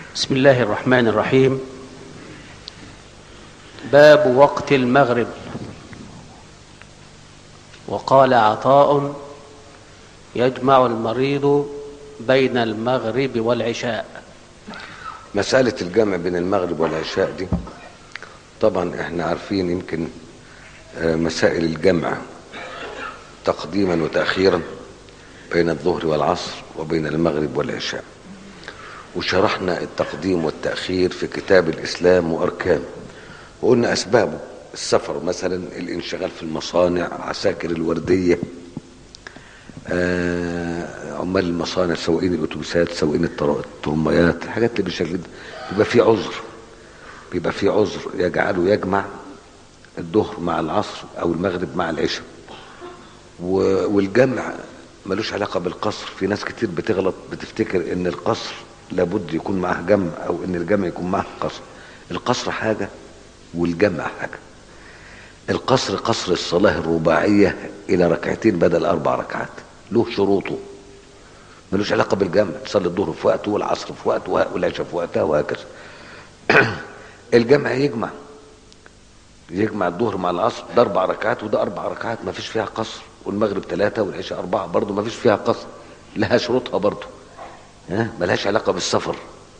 بسم الله الرحمن الرحيم باب وقت المغرب وقال عطاء يجمع المريض بين المغرب والعشاء مسألة الجمع بين المغرب والعشاء دي طبعا احنا عارفين يمكن آه، مسائل الجمع تقديما وتأخيرا بين الظهر والعصر وبين المغرب والعشاء وشرحنا التقديم والتأخير في كتاب الإسلام وأركانه وقلنا أسبابه السفر مثلا الانشغال في المصانع عساكر الوردية آه، عمال المصانع سواقين الأتوبيسات سواقين الطر- الترميات الحاجات اللي بالشكل ده بيبقى في عذر بيبقى في عذر يجعله يجمع الظهر مع العصر أو المغرب مع العشاء و- والجمع ملوش علاقة بالقصر في ناس كتير بتغلط بتفتكر ان القصر لابد يكون معاه جمع او ان الجمع يكون معاه قصر القصر حاجة والجمع حاجة القصر قصر الصلاة الرباعية الى ركعتين بدل اربع ركعات له شروطه ملوش علاقة بالجمع تصلي الظهر في وقته والعصر في وقته والعشاء في وقتها وهكذا الجمع يجمع يجمع الظهر مع العصر ده اربع ركعات وده اربع ركعات ما فيش فيها قصر والمغرب ثلاثة والعشاء أربعة برضه ما فيش فيها قصر لها شروطها برضه ها ملهاش علاقة بالسفر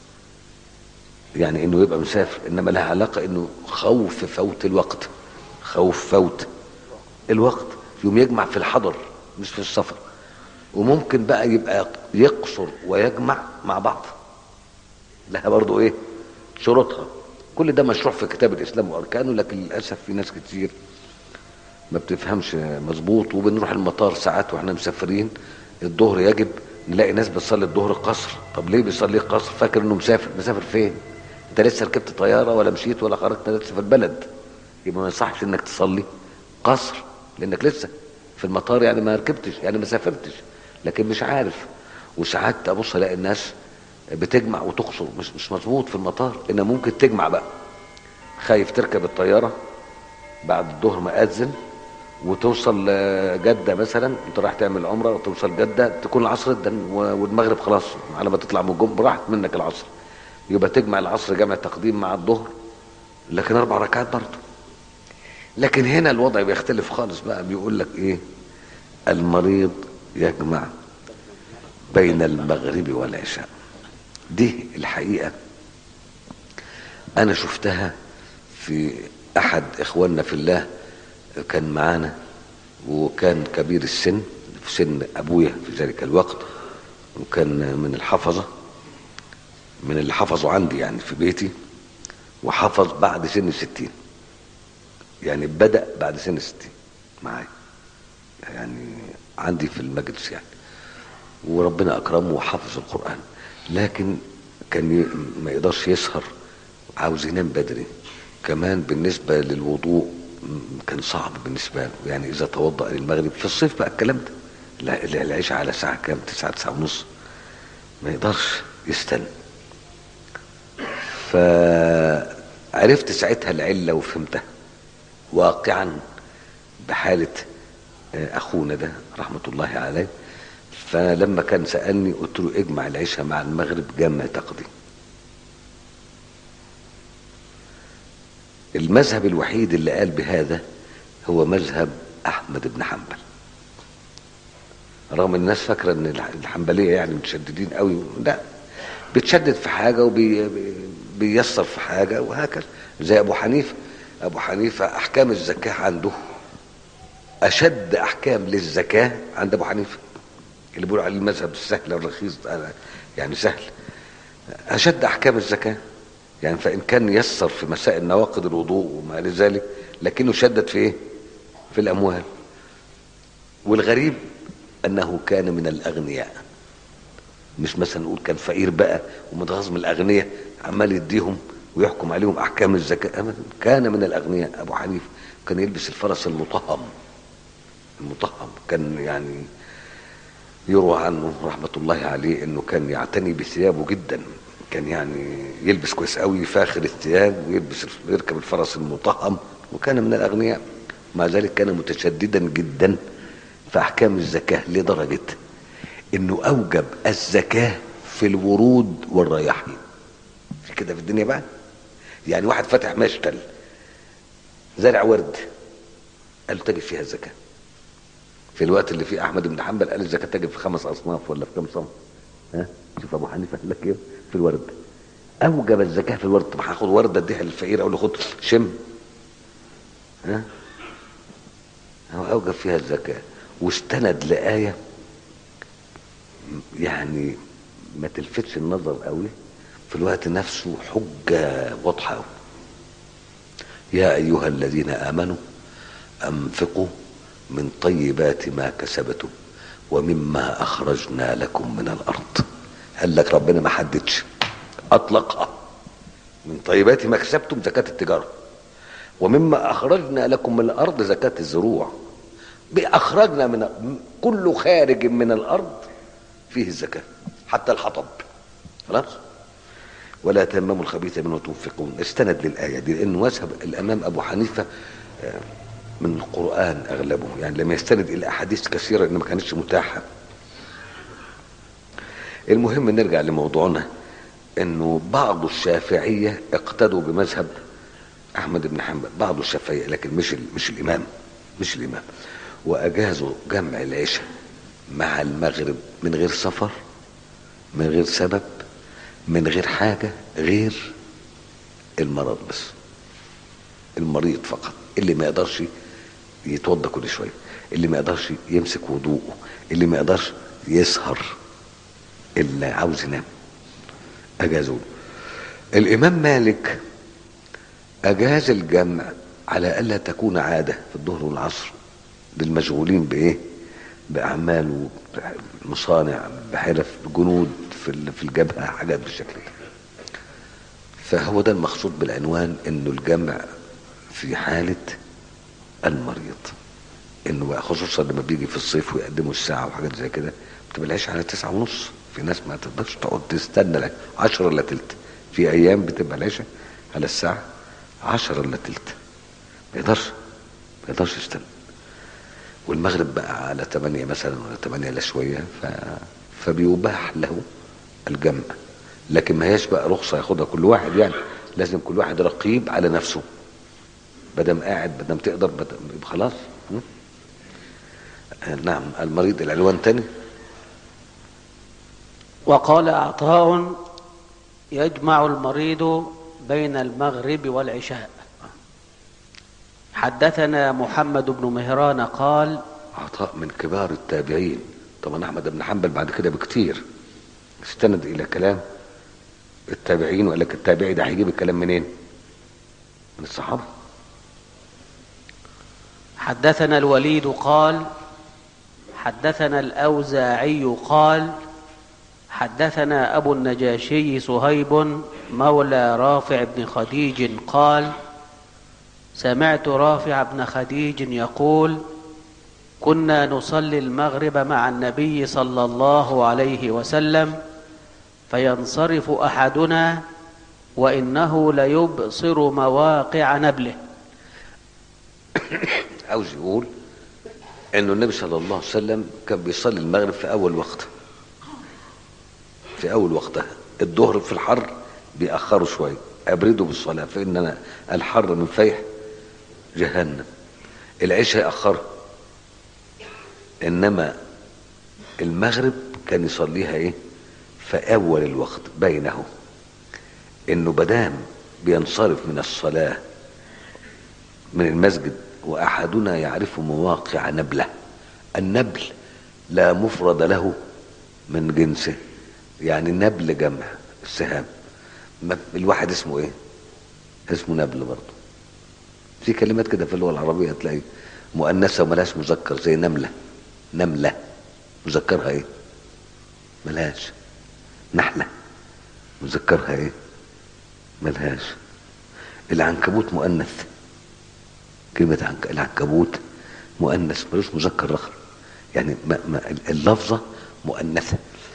يعني انه يبقى مسافر انما لها علاقة انه خوف فوت الوقت خوف فوت الوقت يوم يجمع في الحضر مش في السفر وممكن بقى يبقى يقصر ويجمع مع بعض لها برضه ايه شروطها كل ده مشروع في كتاب الاسلام واركانه لكن للاسف في ناس كتير ما بتفهمش مظبوط وبنروح المطار ساعات واحنا مسافرين الظهر يجب نلاقي ناس بتصلي الظهر قصر طب ليه بيصلي قصر فاكر انه مسافر مسافر فين انت لسه ركبت طياره ولا مشيت ولا خرجت لسه في البلد يبقى ما يصحش انك تصلي قصر لانك لسه في المطار يعني ما ركبتش يعني ما سافرتش لكن مش عارف وساعات ابص الاقي الناس بتجمع وتقصر مش مش مظبوط في المطار انها ممكن تجمع بقى خايف تركب الطياره بعد الظهر ما اذن وتوصل آه، جدة مثلا انت رايح تعمل عمرة وتوصل جدة تكون العصر ادن و- والمغرب خلاص على ما تطلع من الجم راحت منك العصر يبقى تجمع العصر جمع تقديم مع الظهر لكن اربع ركعات برضه لكن هنا الوضع بيختلف خالص بقى بيقول لك ايه المريض يجمع بين المغرب والعشاء دي الحقيقة انا شفتها في احد اخواننا في الله كان معانا وكان كبير السن في سن ابويا في ذلك الوقت وكان من الحفظه من اللي حفظوا عندي يعني في بيتي وحفظ بعد سن الستين يعني بدأ بعد سن الستين معايا يعني عندي في المجلس يعني وربنا أكرمه وحفظ القرآن لكن كان ي- ما يقدرش يسهر عاوز ينام بدري كمان بالنسبة للوضوء م- كان صعب بالنسبة له يعني إذا توضأ للمغرب في الصيف بقى الكلام ده لا- لا- العشاء على ساعة كام تسعة تسعة ونص ما يقدرش يستنى فعرفت ساعتها العلة وفهمتها واقعا بحالة آه، أخونا ده رحمة الله عليه فلما كان سألني قلت له اجمع العشاء مع المغرب جمع تقديم المذهب الوحيد اللي قال بهذا هو مذهب أحمد بن حنبل رغم الناس فاكرة ان الح- الحنبلية يعني متشددين قوي لا بتشدد في حاجة وبييسر في حاجة وهكذا زي أبو حنيفة أبو حنيفة أحكام الزكاة عنده أشد أحكام للزكاة عند أبو حنيفة اللي بيقولوا عليه المذهب السهل الرخيص ده يعني سهل أشد أحكام الزكاة يعني فإن كان يسر في مسائل نواقض الوضوء وما إلى ذلك لكنه شدد في إيه؟ في الأموال والغريب أنه كان من الأغنياء مش مثلا نقول كان فقير بقى ومتغاظ من الأغنياء عمال يديهم ويحكم عليهم أحكام الزكاة أبدا كان من الأغنياء أبو حنيفة كان يلبس الفرس المطهم المطهم كان يعني يروى عنه رحمة الله عليه انه كان يعتني بثيابه جدا كان يعني يلبس كويس قوي فاخر الثياب ويلبس يركب الفرس المطهم وكان من الاغنياء مع ذلك كان متشددا جدا في احكام الزكاة لدرجة انه اوجب الزكاة في الورود والرياحين كده في الدنيا بقى يعني واحد فاتح مشتل زرع ورد قال له تجب فيها الزكاه في الوقت اللي فيه احمد بن حنبل قال الزكاه تجب في خمس اصناف ولا في كم صنف ها شوف ابو حنيفه قال لك ايه في الورد اوجب الزكاه في الورد طب هاخد ورده اديها للفقير اقول له خد شم ها هو اوجب فيها الزكاه واستند لايه يعني ما تلفتش النظر قوي في الوقت نفسه حجه واضحه قوي يا ايها الذين امنوا انفقوا من طيبات ما كسبتم ومما اخرجنا لكم من الارض قال لك ربنا ما حددش اطلقها من طيبات ما كسبتم زكاه التجاره ومما اخرجنا لكم من الارض زكاه الزروع باخرجنا من كل خارج من الارض فيه الزكاه حتى الحطب خلاص ولا تيمموا الخبيث منه تنفقون استند للايه دي لان مذهب الامام ابو حنيفه آه، من القرآن أغلبه يعني لم يستند إلى أحاديث كثيرة إن ما كانتش متاحة المهم نرجع لموضوعنا إنه بعض الشافعية اقتدوا بمذهب أحمد بن حنبل بعض الشافعية لكن مش ال- مش الإمام مش الإمام وأجازوا جمع العشاء مع المغرب من غير سفر من غير سبب من غير حاجة غير المرض بس المريض فقط اللي ما يقدرش يتوضى كل شويه اللي ما يقدرش يمسك وضوءه اللي ما يقدرش يسهر اللي عاوز ينام اجازوا له. الامام مالك اجاز الجمع على الا تكون عاده في الظهر والعصر للمشغولين بايه باعمال مصانع بحرف بجنود في ال- في الجبهه حاجات بالشكل ده فهو ده المقصود بالعنوان انه الجمع في حالة المريض انه بقى خصوصا لما بيجي في الصيف ويقدموا الساعة وحاجات زي كده بتبقى العيش على تسعة ونص في ناس ما تقدرش تقعد تستنى لك عشرة الا تلت في ايام بتبقى العشاء على الساعة عشرة الا تلت ما يقدرش ما يقدرش يستنى والمغرب بقى على تمانية مثلا ولا تمانية الا شوية ف... فبيباح له الجمع لكن ما هياش بقى رخصة ياخدها كل واحد يعني لازم كل واحد رقيب على نفسه بدم قاعد بدم تقدر بدم يبقى خلاص م? آه، نعم المريض العنوان تاني وقال عطاء يجمع المريض بين المغرب والعشاء حدثنا محمد بن مهران قال عطاء من كبار التابعين طبعا احمد بن حنبل بعد كده بكتير استند الى كلام التابعين وقال لك التابعي ده هيجيب الكلام منين من الصحابه حدثنا الوليد قال حدثنا الأوزاعي قال حدثنا أبو النجاشي صهيب مولى رافع بن خديج قال سمعت رافع بن خديج يقول كنا نصلي المغرب مع النبي صلى الله عليه وسلم فينصرف أحدنا وإنه ليبصر مواقع نبله عاوز يقول انه النبي صلى الله عليه وسلم كان بيصلي المغرب في اول وقت في اول وقتها الظهر في الحر بيأخروا شوية ابردوا بالصلاة فإن الحر من فيح جهنم العشاء يأخرها انما المغرب كان يصليها ايه في اول الوقت بينه انه بدام بينصرف من الصلاه من المسجد واحدنا يعرف مواقع نبله النبل لا مفرد له من جنسه يعني نبل جمع السهام ما- الواحد اسمه ايه اسمه نبل برضه في كلمات كده في اللغه العربيه تلاقي مؤنثه وملهاش مذكر زي نمله نمله مذكرها ايه ملهاش نحله مذكرها ايه ملهاش العنكبوت مؤنث كلمة عنك... العنكبوت مؤنث ملوش مذكر رخر يعني ما... ما... اللفظة مؤنثة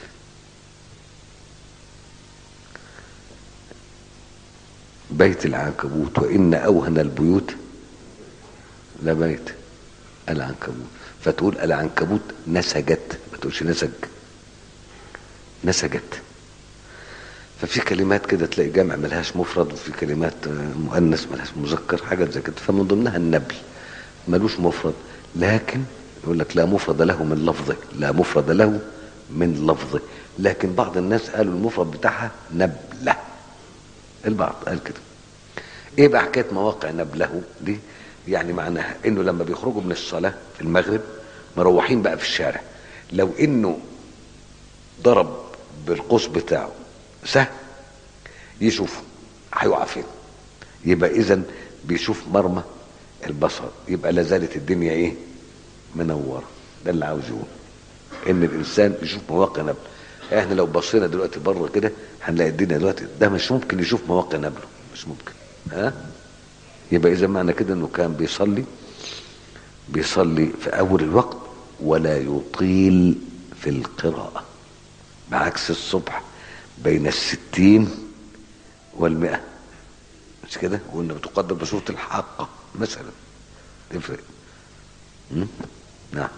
بيت العنكبوت وإن أوهن البيوت لبيت العنكبوت فتقول العنكبوت نسجت ما تقولش نسج نسجت ففي كلمات كده تلاقي جامع ملهاش مفرد وفي كلمات آه، مؤنث ملهاش مذكر حاجات زي كده فمن ضمنها النبل ملوش مفرد لكن يقول لك لا مفرد له من لفظه لا مفرد له من لفظه لكن بعض الناس قالوا المفرد بتاعها نبله البعض قال كده ايه بقى حكايه مواقع نبله دي يعني معناها انه لما بيخرجوا من الصلاه في المغرب مروحين بقى في الشارع لو انه ضرب بالقوس بتاعه سهم يشوف هيقع فين يبقى اذا بيشوف مرمى البصر يبقى لازالت الدنيا ايه منوره ده اللي عاوز يقول ان الانسان يشوف مواقع نبله احنا لو بصينا دلوقتي بره كده هنلاقي الدنيا دلوقتي ده مش ممكن يشوف مواقع نبله مش ممكن ها يبقى اذا معنى كده انه كان بيصلي بيصلي في اول الوقت ولا يطيل في القراءه بعكس الصبح بين الستين والمئة مش كده وإن بتقدر بصورة الحاقة مثلا تفرق م? نعم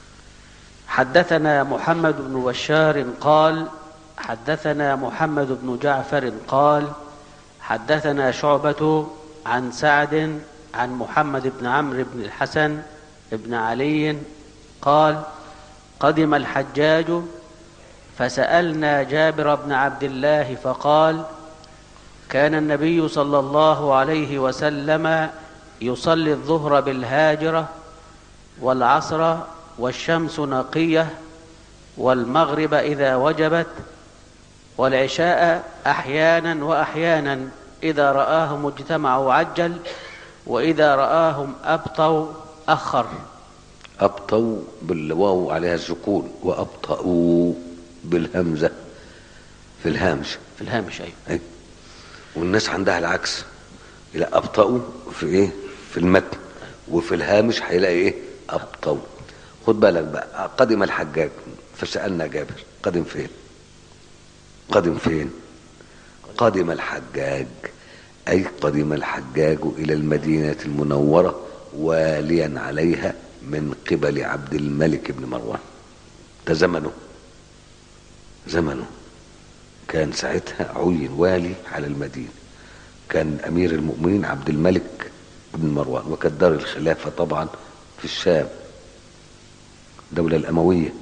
حدثنا محمد بن بشار قال حدثنا محمد بن جعفر قال حدثنا شعبة عن سعد عن محمد بن عمرو بن الحسن بن علي قال قدم الحجاج فسألنا جابر بن عبد الله فقال كان النبي صلى الله عليه وسلم يصلي الظهر بالهاجرة والعصر والشمس نقية والمغرب إذا وجبت والعشاء أحيانا وأحيانا إذا رآهم اجتمعوا عجل وإذا رآهم أبطوا أخر أبطوا بالواو عليها السكون وأبطأوا بالهمزة في الهامش في الهامش أيوه أي. والناس عندها العكس لا أبطأوا في إيه في المتن وفي الهامش هيلاقي إيه أبطأوا خد بالك بقى قدم الحجاج فسألنا جابر قدم فين قدم فين قدم الحجاج أي قدم الحجاج إلى المدينة المنورة واليا عليها من قبل عبد الملك بن مروان ده زمنه زمنه كان ساعتها عين والي على المدينة كان أمير المؤمنين عبد الملك بن مروان وكانت دار الخلافة طبعا في الشام الدولة الأموية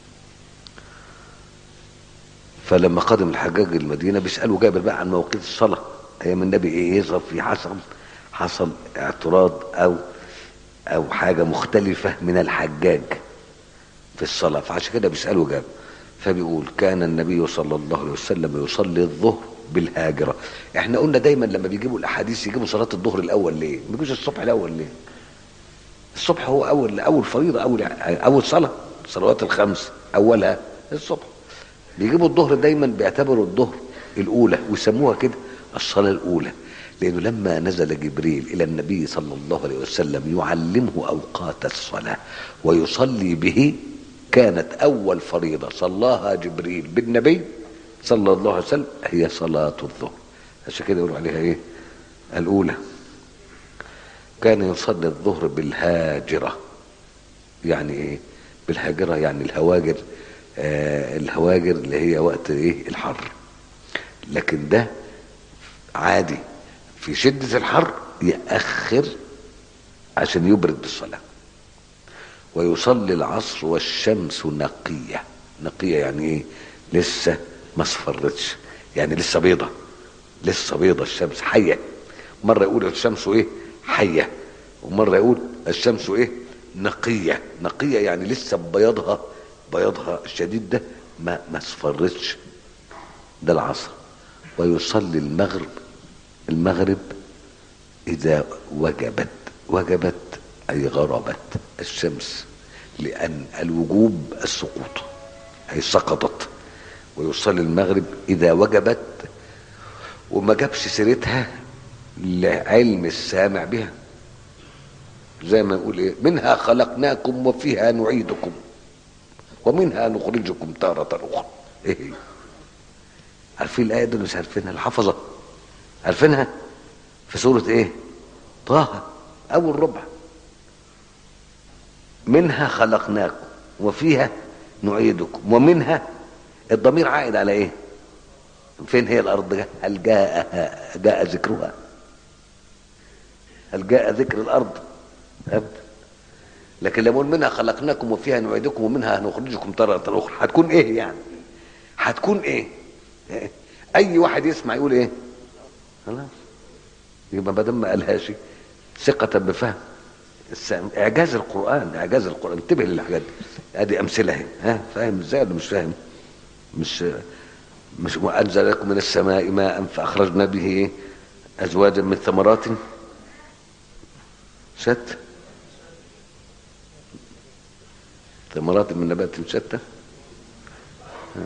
فلما قدم الحجاج المدينة بيسألوا جابر بقى عن مواقيت الصلاة أيام النبي إيه يظهر في حصل حصل اعتراض أو أو حاجة مختلفة من الحجاج في الصلاة فعشان كده بيسألوا جابر فبيقول كان النبي صلى الله عليه وسلم يصلي الظهر بالهاجرة احنا قلنا دايما لما بيجيبوا الأحاديث يجيبوا صلاة الظهر الأول ليه؟ ما بيجوش الصبح الأول ليه؟ الصبح هو أول أول فريضة أول أول صلاة الصلوات الخمس أولها الصبح بيجيبوا الظهر دايما بيعتبروا الظهر الأولى ويسموها كده الصلاة الأولى لأنه لما نزل جبريل إلى النبي صلى الله عليه وسلم يعلمه أوقات الصلاة ويصلي به كانت أول فريضة صلاها جبريل بالنبي صلى الله عليه وسلم هي صلاة الظهر عشان كده يقولوا عليها إيه الأولى كان يصلي الظهر بالهاجرة يعني إيه بالهاجرة يعني الهواجر آه الهواجر اللي هي وقت إيه الحر لكن ده عادي في شدة الحر يأخر عشان يبرد بالصلاة ويصلي العصر والشمس نقية نقية يعني ايه لسه ما اصفرتش يعني لسه بيضة لسه بيضة الشمس حية مرة يقول الشمس ايه حية ومرة يقول الشمس ايه نقية نقية يعني لسه بياضها بياضها الشديد ده ما ما اصفرتش ده العصر ويصلي المغرب المغرب إذا وجبت وجبت أي غربت الشمس لأن الوجوب السقوط أي سقطت ويصلي المغرب إذا وجبت وما جابش سيرتها لعلم السامع بها زي ما يقول ايه منها خلقناكم وفيها نعيدكم ومنها نخرجكم تارة أخرى ايه عارفين الآية دي مش عارفينها الحفظة عارفينها في سورة ايه طه أول ربع منها خلقناكم وفيها نعيدكم ومنها الضمير عائد على ايه فين هي الارض هل جاء جاء ذكرها هل جاء ذكر الارض أبدا لكن لما نقول منها خلقناكم وفيها نعيدكم ومنها نخرجكم تارة اخرى هتكون ايه يعني هتكون ايه اي واحد يسمع يقول ايه خلاص يبقى ما دام ما قالهاش ثقة بفهم الس- اعجاز القرآن اعجاز القرآن انتبه للحاجات دي ادي امثلة اهي ها فاهم ازاي ولا مش فاهم مش مش وانزل لكم من السماء ماء فاخرجنا به إيه؟ ازواجا من ثمرات شتى ثمرات من نبات شتى ها.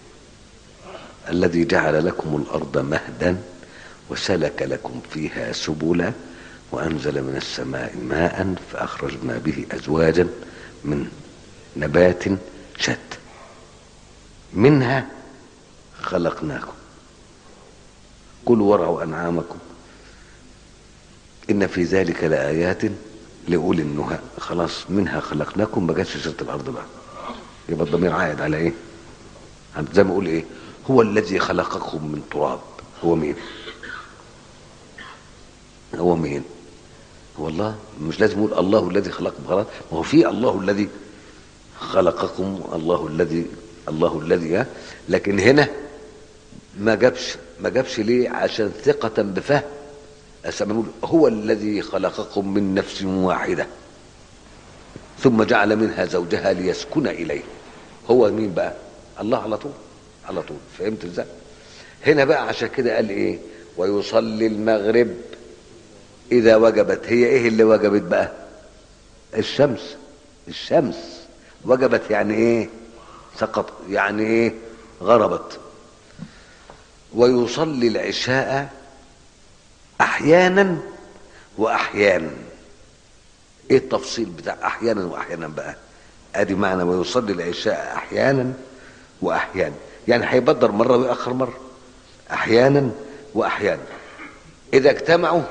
الذي جعل لكم الارض مهدا وسلك لكم فيها سبلا وانزل من السماء ماء فاخرجنا به ازواجا من نبات شتى منها خلقناكم كلوا وارعوا انعامكم ان في ذلك لايات لاولي النهى خلاص منها خلقناكم ما جاتش سيره الارض بقى يبقى الضمير عائد على ايه عن- زي ما اقول ايه هو الذي خلقكم من تراب هو مين هو مين هو الله مش لازم يقول الله الذي خلقكم خلاص ما هو في الله الذي خلقكم الله الذي الله الذي ها؟ لكن هنا ما جابش ما جابش ليه عشان ثقة بفهم أسمى يقول هو الذي خلقكم من نفس واحدة ثم جعل منها زوجها ليسكن إليه هو مين بقى الله على طول على طول فهمت ازاي هنا بقى عشان كده قال ايه ويصلي المغرب اذا وجبت هي ايه اللي وجبت بقى الشمس الشمس وجبت يعني ايه سقط يعني ايه غربت ويصلي العشاء احيانا واحيانا ايه التفصيل بتاع احيانا واحيانا بقى ادي معنى ويصلي العشاء احيانا واحيانا يعني هيبدر مره ويأخر مره احيانا واحيانا اذا اجتمعوا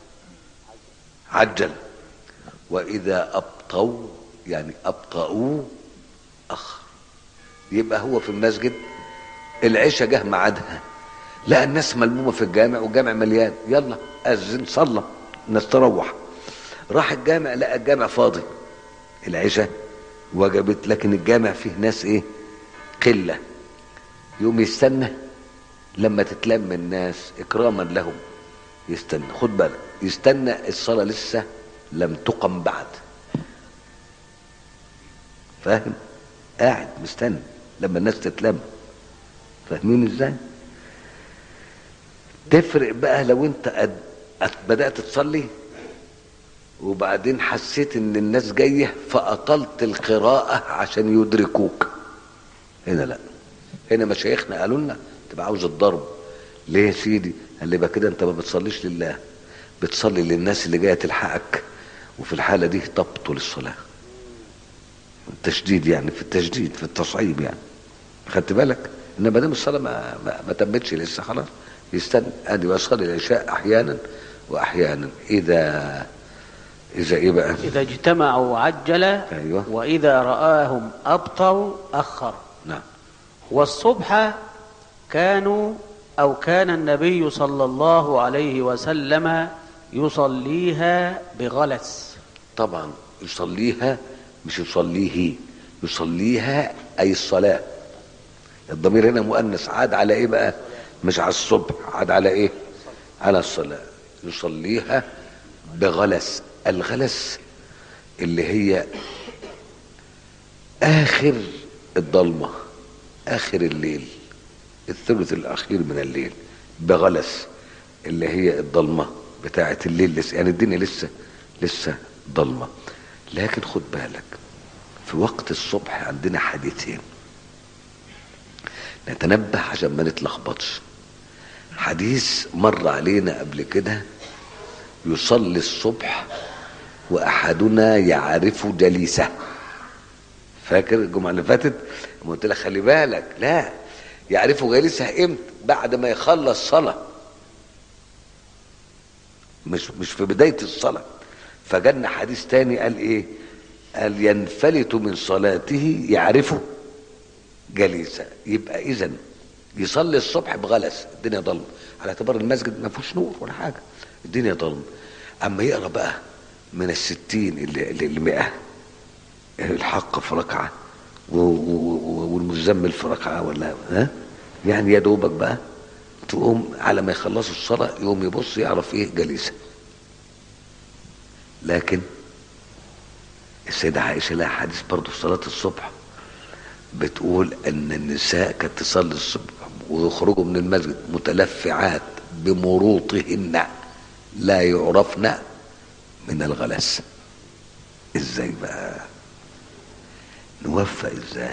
عجل واذا ابطوا يعني ابطأوا اخر يبقى هو في المسجد العشاء جه ميعادها لقى الناس ملمومه في الجامع والجامع مليان يلا اذن صلى الناس تروح راح الجامع لقى الجامع فاضي العشاء وجبت لكن الجامع فيه ناس ايه قله يقوم يستنى لما تتلم الناس اكراما لهم يستنى خد بالك يستنى الصلاه لسه لم تقم بعد فاهم قاعد مستني لما الناس تتلم فاهمين ازاي تفرق بقى لو انت قد قد بدات تصلي وبعدين حسيت ان الناس جايه فاطلت القراءه عشان يدركوك هنا لا هنا مشايخنا قالوا لنا تبقى عاوز الضرب ليه يا سيدي قال لي بقى كده انت ما بتصليش لله بتصلي للناس اللي جايه تلحقك وفي الحاله دي تبطل الصلاه التشديد يعني في التشديد في التصعيب يعني خدت بالك ان ما دام الصلاه ما, ما, ما تمتش لسه خلاص يستنى ادي بصلي العشاء احيانا واحيانا اذا اذا ايه بقى إذا اجتمعوا عجل أيوة. وإذا رآهم أبطوا أخر نعم والصبح كانوا أو كان النبي صلى الله عليه وسلم يصليها بغلس طبعا يصليها مش يصليه يصليها اي الصلاه الضمير هنا مؤنث عاد على ايه بقى مش على الصبح عاد على ايه على الصلاه يصليها بغلس الغلس اللي هي اخر الضلمه اخر الليل الثلث الاخير من الليل بغلس اللي هي الضلمه بتاعه الليل لسه يعني الدنيا لسه لسه ضلمه لكن خد بالك في وقت الصبح عندنا حديثين نتنبه عشان ما نتلخبطش حديث مر علينا قبل كده يصلي الصبح واحدنا يعرف جليسه فاكر الجمعه اللي فاتت لما قلت لك خلي بالك لا يعرف جليسه امتى بعد ما يخلص صلاه مش مش في بدايه الصلاه فجالنا حديث تاني قال ايه قال ينفلت من صلاته يعرفه جليسا يبقى اذا يصلي الصبح بغلس الدنيا ضلمه على اعتبار المسجد ما فيهوش نور ولا حاجه الدنيا ضلمه اما يقرا بقى من الستين اللي اللي مئة الحق في ركعه و- و- و- والمزمل في ركعه ولا ها يعني يا دوبك بقى تقوم على ما يخلصوا الصلاه يقوم يبص يعرف ايه جليسه لكن السيدة عائشة لها حديث برضه في صلاة الصبح بتقول ان النساء كانت تصلي الصبح ويخرجوا من المسجد متلفعات بمروطهن لا يعرفن من الغلس ازاي بقى نوفق ازاي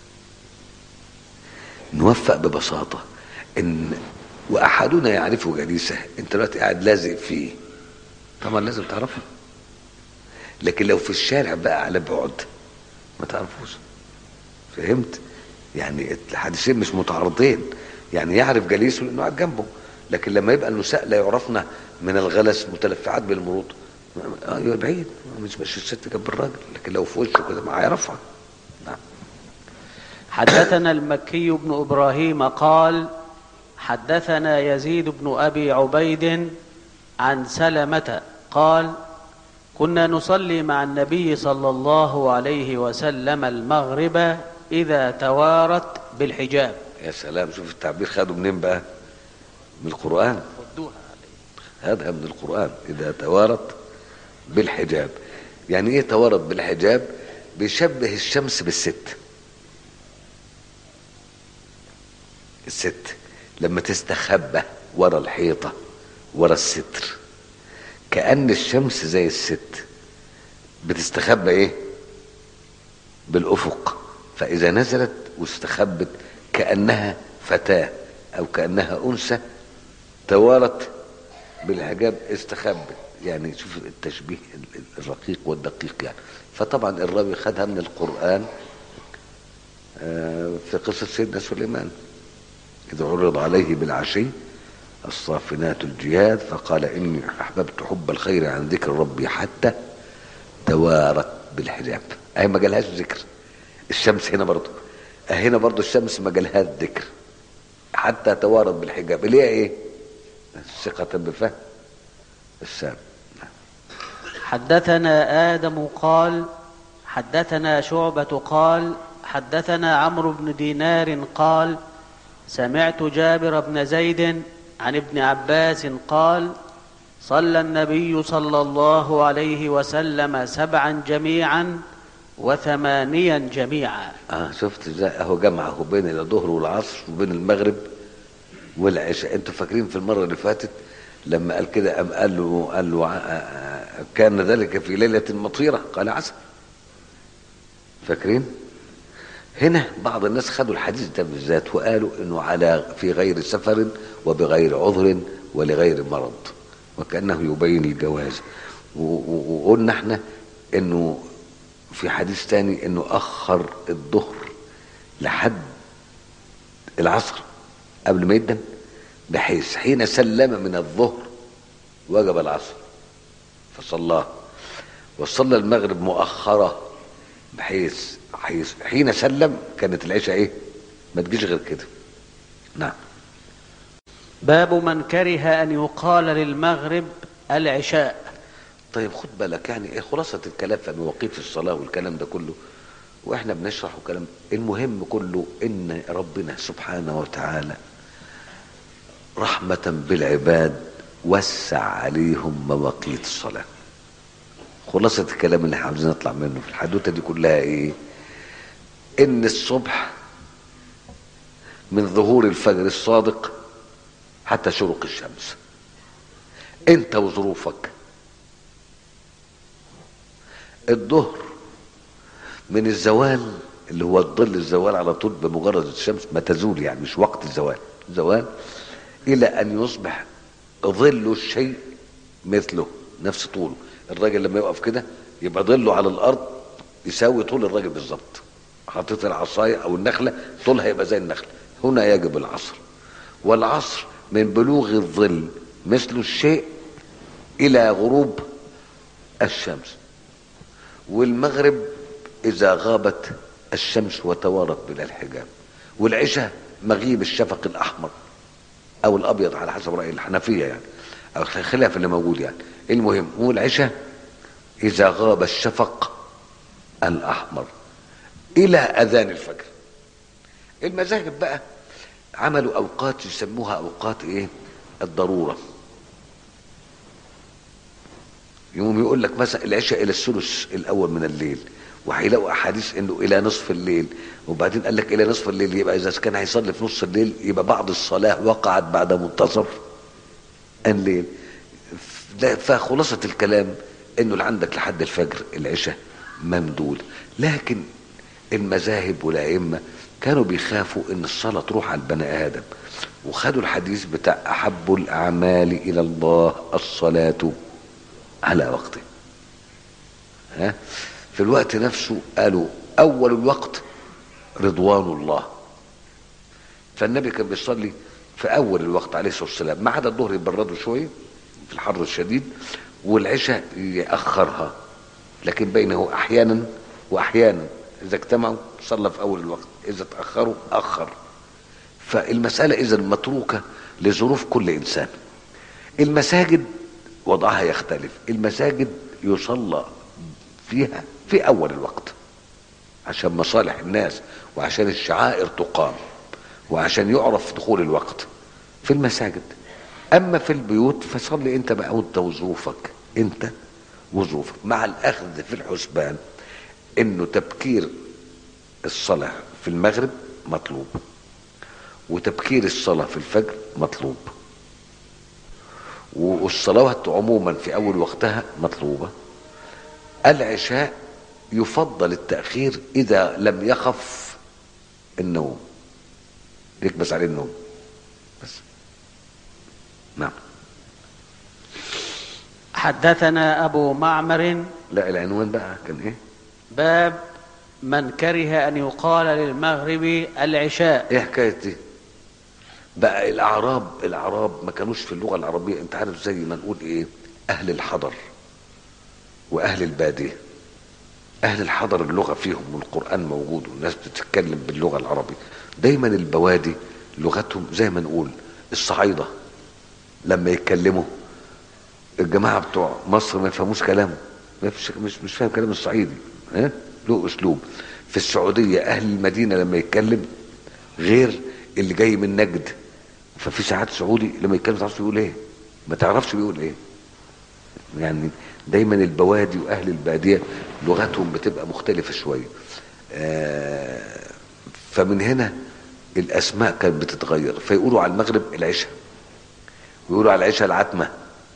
نوفق ببساطة ان واحدنا يعرف جليسه انت دلوقتي قاعد لازق فيه طبعا لازم تعرفه لكن لو في الشارع بقى على بعد ما تعرفوش فهمت يعني الحديثين مش متعارضين يعني يعرف جليسه لانه قاعد جنبه لكن لما يبقى النساء لا يعرفن من الغلس متلفعات بالمروط اه يبقى بعيد مش مش الست جنب الراجل لكن لو في وشه كده ما هيعرفها نعم حدثنا المكي بن ابراهيم قال حدثنا يزيد بن ابي عبيد عن سلمه قال كنا نصلي مع النبي صلى الله عليه وسلم المغرب اذا توارت بالحجاب يا سلام شوف التعبير خده منين بقى من القرآن هذا من القرآن إذا توارت بالحجاب يعني إيه توارت بالحجاب بيشبه الشمس بالست الست لما تستخبى ورا الحيطة ورا الستر كأن الشمس زي الست بتستخبى ايه بالأفق فإذا نزلت واستخبت كأنها فتاة أو كأنها أنثى توارت بالحجاب استخبت يعني شوف التشبيه الرقيق والدقيق يعني فطبعا الراوي خدها من القرآن آه، في قصة سيدنا سليمان إذا عرض عليه بالعشي الصافنات الجياد فقال إني أحببت حب الخير عن ذكر ربي حتى توارت بالحجاب أهي ما جالهاش ذكر الشمس هنا برضو هنا برضو الشمس ما جالهاش ذكر حتى توارت بالحجاب اللي هي ايه ثقة بفهم السام حدثنا آدم قال حدثنا شعبة قال حدثنا عمرو بن دينار قال سمعت جابر بن زيد عن ابن عباس قال صلى النبي صلى الله عليه وسلم سبعا جميعا وثمانيا جميعا اه شفت ازاي اهو جمعه بين الظهر والعصر وبين المغرب والعشاء انتوا فاكرين في المره اللي فاتت لما قال كده ام قال له قال له آه، آه، كان ذلك في ليله مطيره قال عسى فاكرين هنا بعض الناس خدوا الحديث ده بالذات وقالوا انه على في غير سفر وبغير عذر ولغير مرض وكانه يبين الجواز و- و- وقلنا احنا انه في حديث تاني انه اخر الظهر لحد العصر قبل ما يدن بحيث حين سلم من الظهر وجب العصر فصلاه وصلى المغرب مؤخرة بحيث حيث حين سلم كانت العشاء ايه ما تجيش غير كده نعم باب من كره أن يقال للمغرب العشاء طيب خد بالك يعني ايه خلاصة الكلام في مواقيت الصلاة والكلام ده كله واحنا بنشرح وكلام المهم كله ان ربنا سبحانه وتعالى رحمة بالعباد وسع عليهم مواقيت الصلاة خلاصة الكلام اللي احنا عاوزين نطلع منه في الحدوتة دي كلها ايه ان الصبح من ظهور الفجر الصادق حتى شروق الشمس انت وظروفك الظهر من الزوال اللي هو الظل الزوال على طول بمجرد الشمس ما تزول يعني مش وقت الزوال زوال الى ان يصبح ظل الشيء مثله نفس طوله الراجل لما يقف كده يبقى ظله على الارض يساوي طول الراجل بالظبط حطيت العصايه او النخله طولها يبقى زي النخله هنا يجب العصر والعصر من بلوغ الظل مثل الشيء الى غروب الشمس والمغرب اذا غابت الشمس وتوارت بلا الحجاب والعشاء مغيب الشفق الاحمر او الابيض على حسب راي الحنفيه يعني او الخلاف اللي موجود يعني المهم هو العشاء اذا غاب الشفق الاحمر الى اذان الفجر المذاهب بقى عملوا اوقات يسموها اوقات ايه الضروره يقوم يقول لك مثلا العشاء الى الثلث الاول من الليل وهيلاقوا احاديث انه الى نصف الليل وبعدين قال لك الى نصف الليل يبقى اذا كان هيصلي في نص الليل يبقى بعض الصلاه وقعت بعد منتصف الليل فخلاصه الكلام انه اللي عندك لحد الفجر العشاء ممدود لكن المذاهب والائمه كانوا بيخافوا ان الصلاه تروح على البني ادم وخدوا الحديث بتاع احب الاعمال الى الله الصلاه على وقته ها في الوقت نفسه قالوا اول الوقت رضوان الله فالنبي كان بيصلي في اول الوقت عليه الصلاه والسلام ما عدا الظهر يبرده شويه في الحر الشديد والعشاء ياخرها لكن بينه احيانا واحيانا اذا اجتمعوا صلى في اول الوقت اذا تاخروا اخر فالمساله اذا متروكه لظروف كل انسان المساجد وضعها يختلف المساجد يصلى فيها في اول الوقت عشان مصالح الناس وعشان الشعائر تقام وعشان يعرف دخول الوقت في المساجد اما في البيوت فصلي انت بقى وانت وظروفك انت وظروفك مع الاخذ في الحسبان انه تبكير الصلاه في المغرب مطلوب وتبكير الصلاه في الفجر مطلوب والصلوات عموما في اول وقتها مطلوبه العشاء يفضل التاخير اذا لم يخف النوم يكبس عليه النوم بس نعم حدثنا أبو معمر لا العنوان بقى كان ايه باب من كره أن يقال للمغرب العشاء ايه حكايه دي بقى الاعراب الاعراب ما كانوش في اللغه العربيه انت عارف زي ما نقول ايه اهل الحضر واهل الباديه اهل الحضر اللغه فيهم والقران موجود والناس بتتكلم باللغه العربيه دايما البوادي لغتهم زي ما نقول الصعايده لما يتكلموا الجماعه بتوع مصر ما يفهموش كلامه ما فيش مش مش فاهم كلام الصعيدي ها له اسلوب في السعوديه اهل المدينه لما يتكلم غير اللي جاي من نجد ففي ساعات سعودي لما يتكلم ما تعرفش بيقول ايه ما تعرفش بيقول ايه يعني دايما البوادي واهل الباديه لغتهم بتبقى مختلفه شويه آه فمن هنا الاسماء كانت بتتغير فيقولوا على المغرب العشاء ويقولوا على العشاء العتمه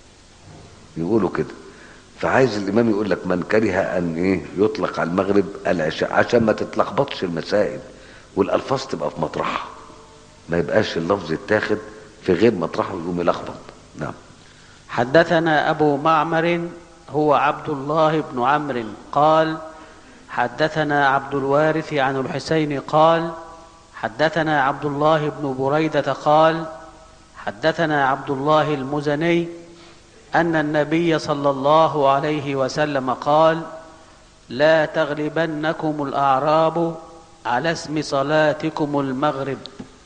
يقولوا كده فعايز الامام يقول لك من كره ان ايه يطلق على المغرب العشاء عشان ما تتلخبطش المسائل والالفاظ تبقى في مطرحها ما يبقاش اللفظ يتاخد في غير مطرحه ويقوم يلخبط نعم حدثنا أبو معمر هو عبد الله بن عمرو قال حدثنا عبد الوارث عن الحسين قال حدثنا عبد الله بن بريدة قال حدثنا عبد الله المزني أن النبي صلى الله عليه وسلم قال لا تغلبنكم الأعراب على اسم صلاتكم المغرب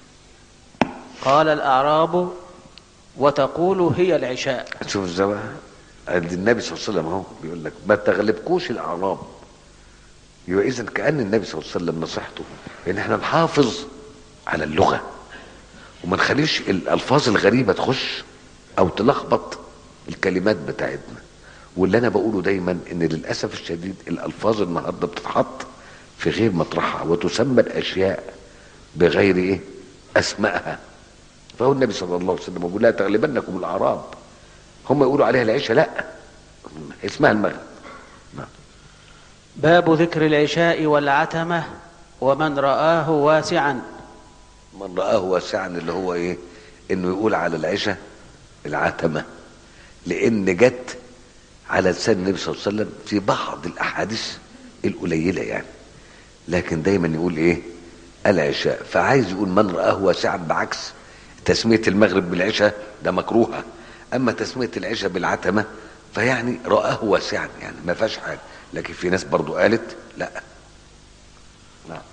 قال الأعراب وتقول هي العشاء تشوف ازاي بقى عند النبي صلى الله عليه وسلم اهو بيقول لك ما تغلبكوش الاعراب يبقى اذا كان النبي صلى الله عليه وسلم نصيحته ان احنا نحافظ على اللغه وما نخليش الالفاظ الغريبه تخش او تلخبط الكلمات بتاعتنا واللي انا بقوله دايما ان للاسف الشديد الالفاظ النهارده بتتحط في غير مطرحها وتسمى الاشياء بغير ايه اسمائها فهو النبي صلى الله عليه وسلم يقول لا تغلبنكم الاعراب هم يقولوا عليها العشاء لا اسمها المغرب نعم. باب ذكر العشاء والعتمة ومن رآه واسعا من رآه واسعا اللي هو ايه انه يقول على العشاء العتمة لان جت على لسان النبي صلى الله عليه وسلم في بعض الاحاديث القليلة يعني لكن دايما يقول ايه العشاء فعايز يقول من رآه واسعا بعكس تسمية المغرب بالعشاء ده مكروهة اما تسمية العشاء بالعتمة فيعني رآه واسعا يعني ما فيهاش حاجة لكن في ناس برضو قالت لا نعم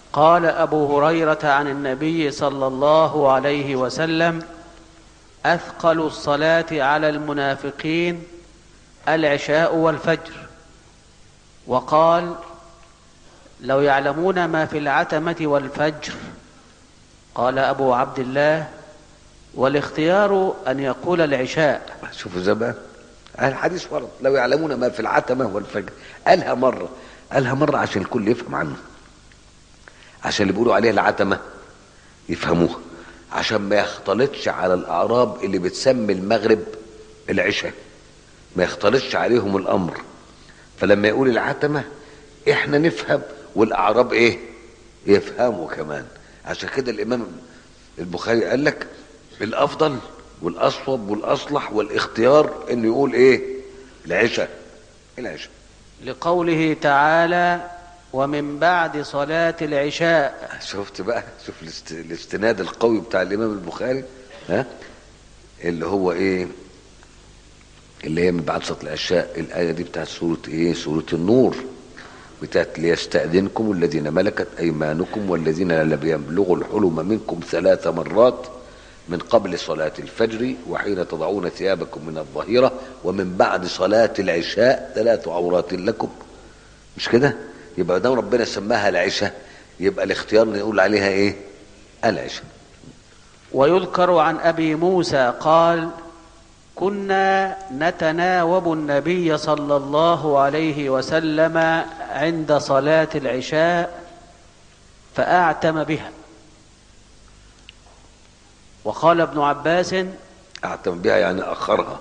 قال ابو هريره عن النبي صلى الله عليه وسلم اثقل الصلاه على المنافقين العشاء والفجر وقال لو يعلمون ما في العتمه والفجر قال ابو عبد الله والاختيار ان يقول العشاء شوفوا زمان الحديث ورد لو يعلمون ما في العتمة والفجر قالها مرة قالها مرة عشان الكل يفهم عنه عشان اللي بيقولوا عليها العتمة يفهموها عشان ما يختلطش على الأعراب اللي بتسمي المغرب العشاء ما يختلطش عليهم الأمر فلما يقول العتمة احنا نفهم والأعراب ايه يفهموا كمان عشان كده الإمام البخاري قال لك الأفضل والأصوب والأصلح والاختيار إنه يقول إيه العشاء العشاء لقوله تعالى ومن بعد صلاه العشاء شفت بقى شوف الاست... الاستناد القوي بتاع الإمام البخاري ها اللي هو إيه اللي هي من بعد صلاة العشاء الآية دي بتاعت سورة إيه سورة النور بتاعت ليستأذنكم الذين ملكت أيمانكم والذين لم يبلغوا الحلم منكم ثلاث مرات من قبل صلاة الفجر وحين تضعون ثيابكم من الظهيرة ومن بعد صلاة العشاء ثلاث عورات لكم مش كده يبقى ده ربنا سماها العشاء يبقى الاختيار نقول عليها ايه العشاء ويذكر عن ابي موسى قال كنا نتناوب النبي صلى الله عليه وسلم عند صلاه العشاء فاعتم بها وقال ابن عباس اعتم بها يعني اخرها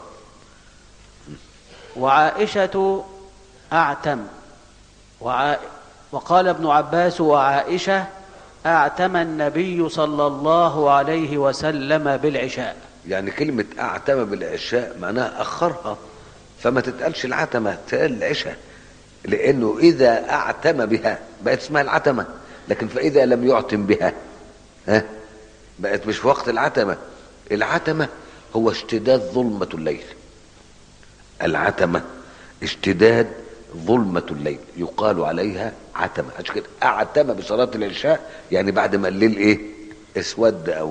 وعائشه اعتم وع... وقال ابن عباس وعائشه اعتم النبي صلى الله عليه وسلم بالعشاء يعني كلمة اعتم بالعشاء معناها اخرها فما تتقالش العتمة تقال العشاء لانه اذا اعتم بها بقت اسمها العتمة لكن فاذا لم يعتم بها ها بقت مش في وقت العتمة العتمة هو اشتداد ظلمة الليل العتمة اشتداد ظلمة الليل يقال عليها عتمة عشان كده اعتم بصلاة العشاء يعني بعد ما الليل ايه اسود قوي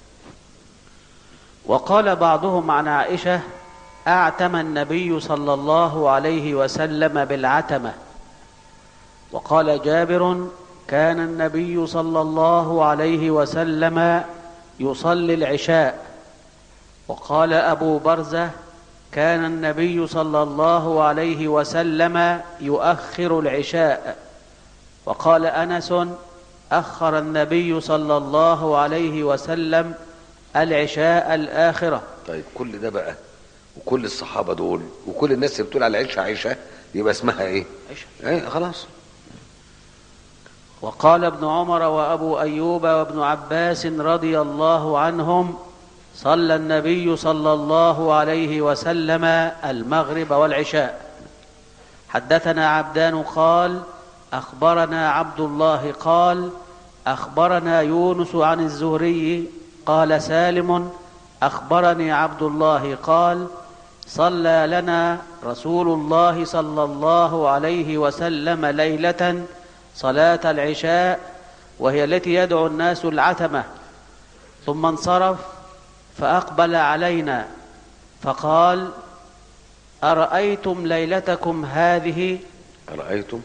وقال بعضهم عن عائشه اعتم النبي صلى الله عليه وسلم بالعتمه وقال جابر كان النبي صلى الله عليه وسلم يصلي العشاء وقال ابو برزه كان النبي صلى الله عليه وسلم يؤخر العشاء وقال انس اخر النبي صلى الله عليه وسلم العشاء الاخره طيب كل ده بقى وكل الصحابة دول وكل الناس اللي بتقول على عيشة عيشة يبقى اسمها ايه عشاء. ايه خلاص وقال ابن عمر وابو ايوب وابن عباس رضي الله عنهم صلى النبي صلى الله عليه وسلم المغرب والعشاء حدثنا عبدان قال اخبرنا عبد الله قال اخبرنا يونس عن الزهري قال سالم اخبرني عبد الله قال صلى لنا رسول الله صلى الله عليه وسلم ليله صلاه العشاء وهي التي يدعو الناس العتمه ثم انصرف فاقبل علينا فقال ارايتم ليلتكم هذه رأيتم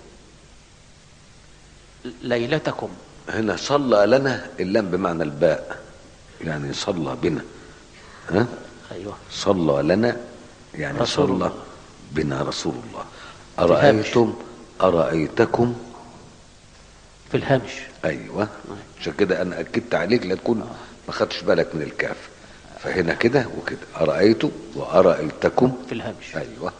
ليلتكم هنا صلى لنا اللام بمعنى الباء يعني صلى بنا ها ايوه صلى لنا يعني رسول صلى الله. بنا رسول الله الهامش. أرأيتم أرأيتكم في الهمش أيوة عشان كده أنا أكدت عليك لا تكون ما خدتش بالك من الكاف فهنا كده وكده أرأيت وأرأيتكم في الهمش أيوة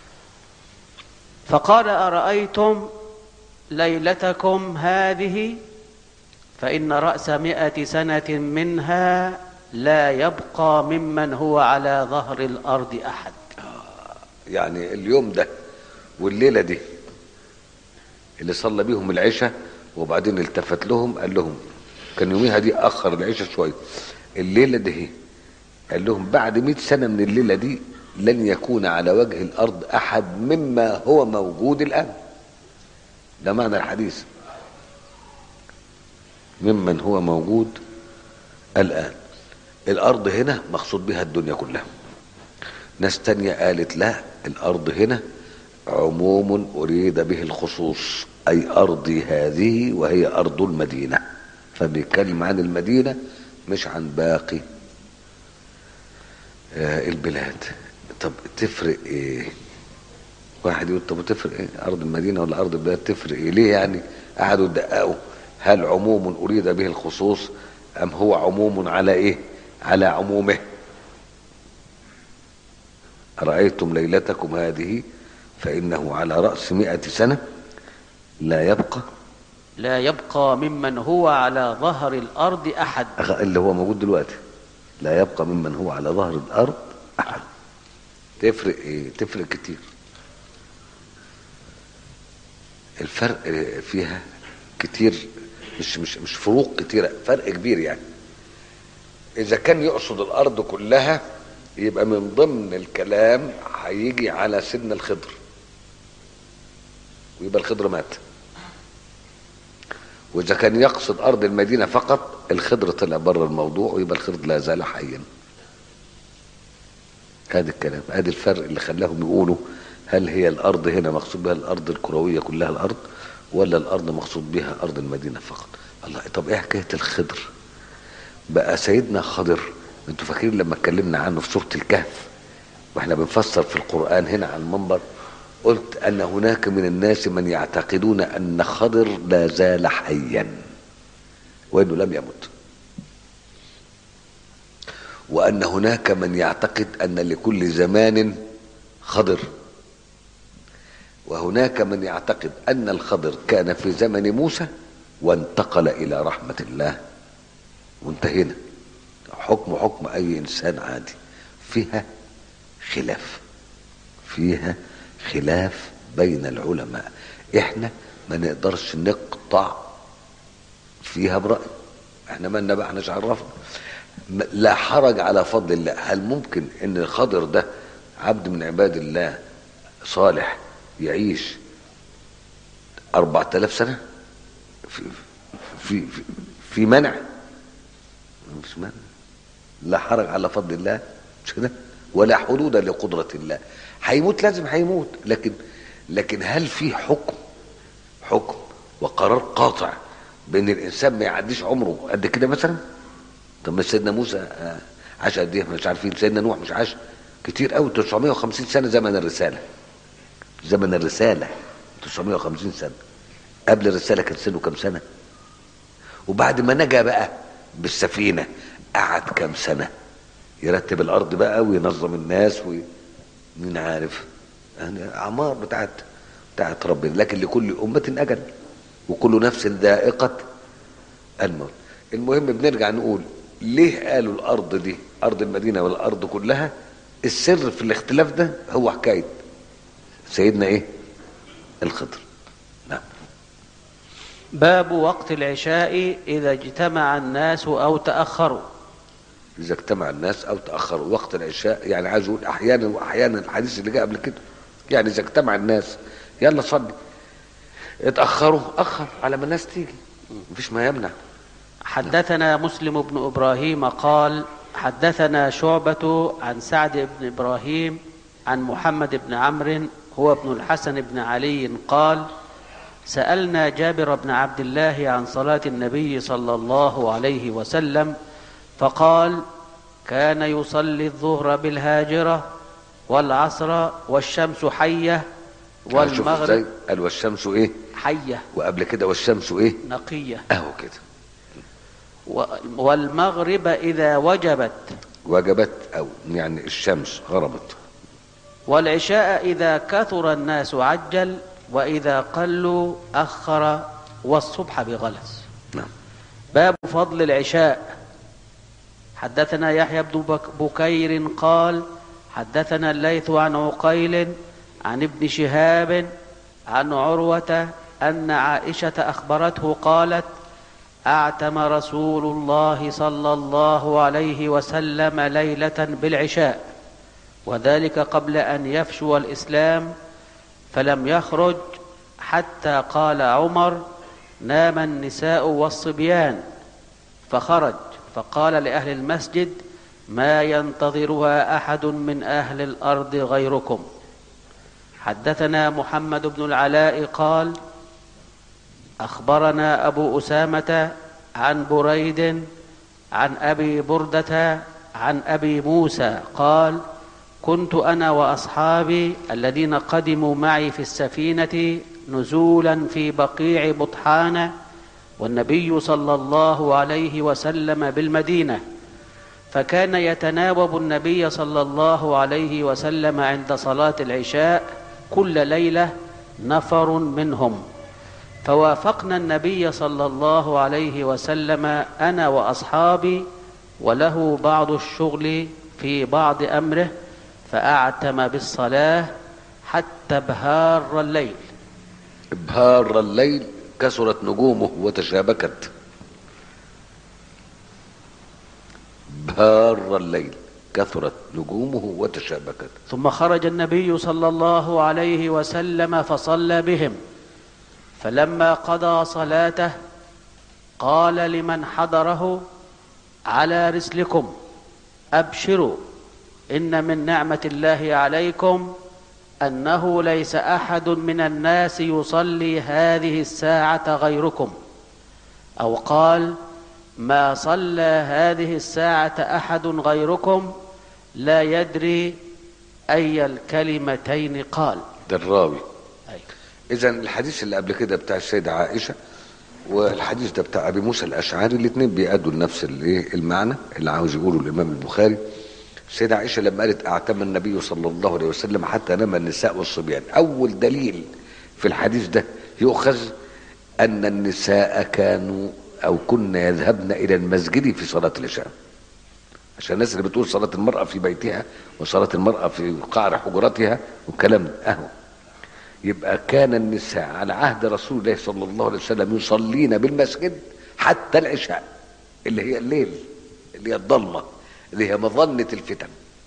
فقال ارايتم ليلتكم هذه فان راس مائه سنه منها لا يبقى ممن هو على ظهر الارض احد يعني اليوم ده والليلة دي اللي صلى بيهم العشاء وبعدين التفت لهم قال لهم كان يوميها دي أخر العشاء شوية الليلة دي قال لهم بعد مئة سنة من الليلة دي لن يكون على وجه الأرض أحد مما هو موجود الآن ده معنى الحديث ممن هو موجود الآن الأرض هنا مقصود بها الدنيا كلها ناس تانية قالت لا الأرض هنا عموم أريد به الخصوص أي أرضي هذه وهي أرض المدينة فبيتكلم عن المدينة مش عن باقي آه، البلاد طب تفرق ايه واحد يقول طب تفرق ايه ارض المدينه ولا ارض البلاد تفرق ايه ليه يعني قعدوا يدققوا هل عموم اريد به الخصوص ام هو عموم على ايه على عمومه ارايتم ليلتكم هذه فانه على راس مئة سنه لا يبقى لا يبقى ممن هو على ظهر الأرض أحد أخ- اللي هو موجود دلوقتي لا يبقى ممن هو على ظهر الارض احد تفرق ايه تفرق كتير الفرق فيها كتير مش مش مش فروق كتيره فرق كبير يعني اذا كان يقصد الارض كلها يبقى من ضمن الكلام هيجي على سن الخضر ويبقى الخضر مات واذا كان يقصد ارض المدينه فقط الخضر طلع بره الموضوع ويبقى الخضر لا زال حيا هذا الكلام هذا الفرق اللي خلاهم يقولوا هل هي الارض هنا مقصود بها الارض الكرويه كلها الارض ولا الارض مقصود بها ارض المدينه فقط الله طب ايه حكايه الخضر بقى سيدنا خضر انتوا فاكرين لما اتكلمنا عنه في سوره الكهف واحنا بنفسر في القران هنا على المنبر قلت ان هناك من الناس من يعتقدون ان خضر لا زال حيا وانه لم يمت وان هناك من يعتقد ان لكل زمان خضر وهناك من يعتقد ان الخضر كان في زمن موسى وانتقل الى رحمه الله وانتهينا حكم حكم اي انسان عادي فيها خلاف فيها خلاف بين العلماء احنا ما نقدرش نقطع فيها برأي احنا مالنا بقى احنا مش عرفنا م- لا حرج على فضل الله هل ممكن ان الخضر ده عبد من عباد الله صالح يعيش أربعة آلاف سنة في, في, في, في منع مش منع لا حرج على فضل الله مش كده ولا حدود لقدرة الله هيموت لازم هيموت لكن لكن هل في حكم حكم وقرار قاطع بان الانسان ما يعديش عمره قد كده مثلا طب ما سيدنا موسى آه، عاش قد ايه مش عارفين سيدنا نوح مش عاش كتير قوي 950 سنه زمن الرساله زمن الرساله 950 سنه قبل الرساله كان سنه كام سنه وبعد ما نجا بقى بالسفينه قعد كام سنه يرتب الارض بقى وينظم الناس وي... مين عارف يعني اعمار بتاعت بتاعت ربنا لكن لكل امه اجل وكل نفس ذائقه الموت المهم بنرجع نقول ليه قالوا الارض دي ارض المدينه والارض كلها السر في الاختلاف ده هو حكايه سيدنا ايه الخضر نعم باب وقت العشاء إذا اجتمع الناس أو تأخروا اذا اجتمع الناس او تاخروا وقت العشاء يعني عايز اقول احيانا واحيانا الحديث اللي جاء قبل كده يعني اذا اجتمع الناس يلا صلي اتاخروا اخر على ما الناس تيجي مفيش ما يمنع حدثنا مسلم بن إبراهيم قال حدثنا شعبة عن سعد بن إبراهيم عن محمد بن عمرو هو ابن الحسن بن علي قال سألنا جابر بن عبد الله عن صلاة النبي صلى الله عليه وسلم فقال كان يصلي الظهر بالهاجرة والعصر والشمس حية شوف ازاي والمغرب قال والشمس ايه حية وقبل كده والشمس ايه نقية اهو كده و- والمغرب إذا وجبت وجبت او يعني الشمس غربت والعشاء إذا كثر الناس عجل وإذا قلوا أخر والصبح بغلس نعم باب فضل العشاء حدثنا يحيى بن بك- بكير قال حدثنا الليث عن عقيل عن ابن شهاب عن عروة أن عائشة أخبرته قالت أعتم رسول الله صلى الله عليه وسلم ليلة بالعشاء وذلك قبل أن يفشو الإسلام فلم يخرج حتى قال عمر نام النساء والصبيان فخرج فقال لأهل المسجد ما ينتظرها أحد من أهل الأرض غيركم حدثنا محمد بن العلاء قال أخبرنا أبو أسامة عن بريد عن أبي بردة عن أبي موسى قال كنت أنا وأصحابي الذين قدموا معي في السفينة نزولا في بقيع بطحان والنبي صلى الله عليه وسلم بالمدينة فكان يتناوب النبي صلى الله عليه وسلم عند صلاة العشاء كل ليلة نفر منهم فوافقنا النبي صلى الله عليه وسلم انا واصحابي وله بعض الشغل في بعض امره فاعتم بالصلاه حتى ابهار الليل ابهار الليل كثرت نجومه وتشابكت ابهار الليل كثرت نجومه وتشابكت ثم خرج النبي صلى الله عليه وسلم فصلى بهم فلما قضى صلاته قال لمن حضره على رسلكم ابشروا ان من نعمه الله عليكم انه ليس احد من الناس يصلي هذه الساعه غيركم او قال ما صلى هذه الساعه احد غيركم لا يدري اي الكلمتين قال ده الراوي أيوة. اذا الحديث اللي قبل كده بتاع السيدة عائشة والحديث ده بتاع ابي موسى الاشعري الاثنين بيأدوا لنفس الايه المعنى اللي عاوز يقوله الامام البخاري السيدة عائشة لما قالت اعتم النبي صلى الله عليه وسلم حتى نام النساء والصبيان اول دليل في الحديث ده يؤخذ ان النساء كانوا او كن يذهبن الى المسجد في صلاة العشاء عشان الناس اللي بتقول صلاة المرأة في بيتها وصلاة المرأة في قعر حجرتها والكلام ده اهو يبقى كان النساء على عهد رسول الله صلى الله عليه وسلم يصلين بالمسجد حتى العشاء اللي هي الليل اللي هي الضلمه اللي هي مظنه الفتن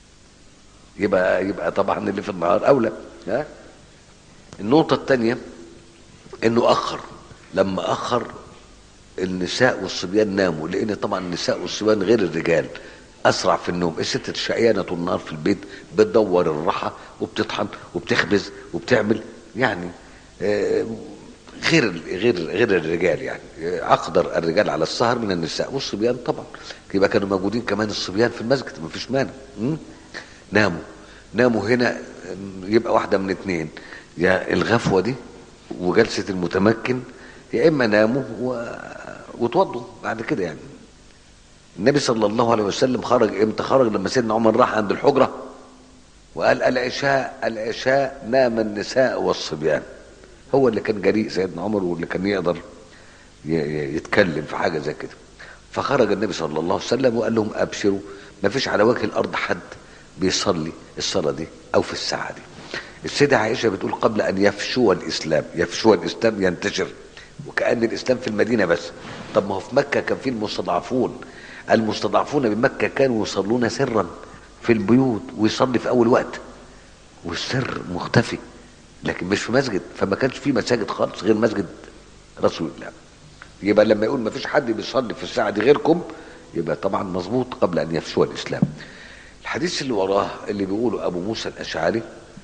يبقى يبقى طبعا اللي في النهار اولى ها النقطه الثانيه انه اخر لما اخر النساء والصبيان ناموا لان طبعا النساء والصبيان غير الرجال اسرع في النوم الست الشقيانه طول النهار في البيت بتدور الراحه وبتطحن وبتخبز وبتعمل يعني آه، غير غير غير الرجال يعني آه، اقدر الرجال على السهر من النساء والصبيان طبعا يبقى كانوا موجودين كمان الصبيان في المسجد ما فيش مانع م? ناموا ناموا هنا آه، يبقى واحده من اتنين يا الغفوه دي وجلسه المتمكن يا اما ناموا و... وتوضوا بعد كده يعني النبي صلى الله عليه وسلم خرج امتى خرج لما سيدنا عمر راح عند الحجره وقال العشاء العشاء نام النساء والصبيان هو اللي كان جريء سيدنا عمر واللي كان يقدر ي- ي- يتكلم في حاجه زي كده فخرج النبي صلى الله عليه وسلم وقال لهم ابشروا ما فيش على وجه الارض حد بيصلي الصلاه دي او في الساعه دي السيده عائشه بتقول قبل ان يفشو الاسلام يفشو الاسلام ينتشر وكان الاسلام في المدينه بس طب ما هو في مكه كان في المستضعفون المستضعفون بمكه كانوا يصلون سرا في البيوت ويصلي في اول وقت والسر مختفي لكن مش في مسجد فما كانش في مساجد خالص غير مسجد رسول الله يبقى لما يقول ما فيش حد بيصلي في الساعه دي غيركم يبقى طبعا مظبوط قبل ان يفشو الاسلام الحديث اللي وراه اللي بيقوله ابو موسى الاشعري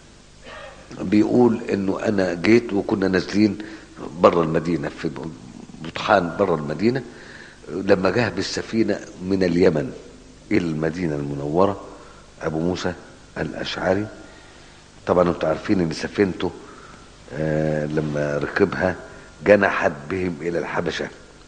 بيقول انه انا جيت وكنا نازلين بره المدينه في بطحان بره المدينه لما جه بالسفينه من اليمن الى المدينه المنوره ابو موسى الاشعري طبعا انتوا عارفين ان سفينته آه لما ركبها جنحت بهم الى الحبشه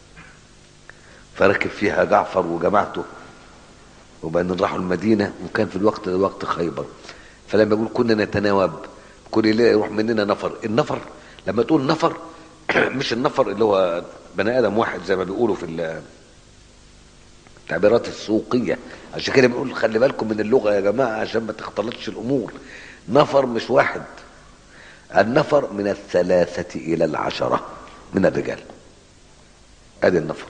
فركب فيها جعفر وجماعته وبعدين راحوا المدينه وكان في الوقت ده وقت خيبر فلما يقول كنا نتناوب كل ليله يروح مننا نفر النفر لما تقول نفر مش النفر اللي هو بني ادم واحد زي ما بيقولوا في ال- التعبيرات السوقيه عشان كده بنقول خلي بالكم من اللغه يا جماعه عشان ما تختلطش الامور نفر مش واحد النفر من الثلاثه الى العشره من الرجال ادي النفر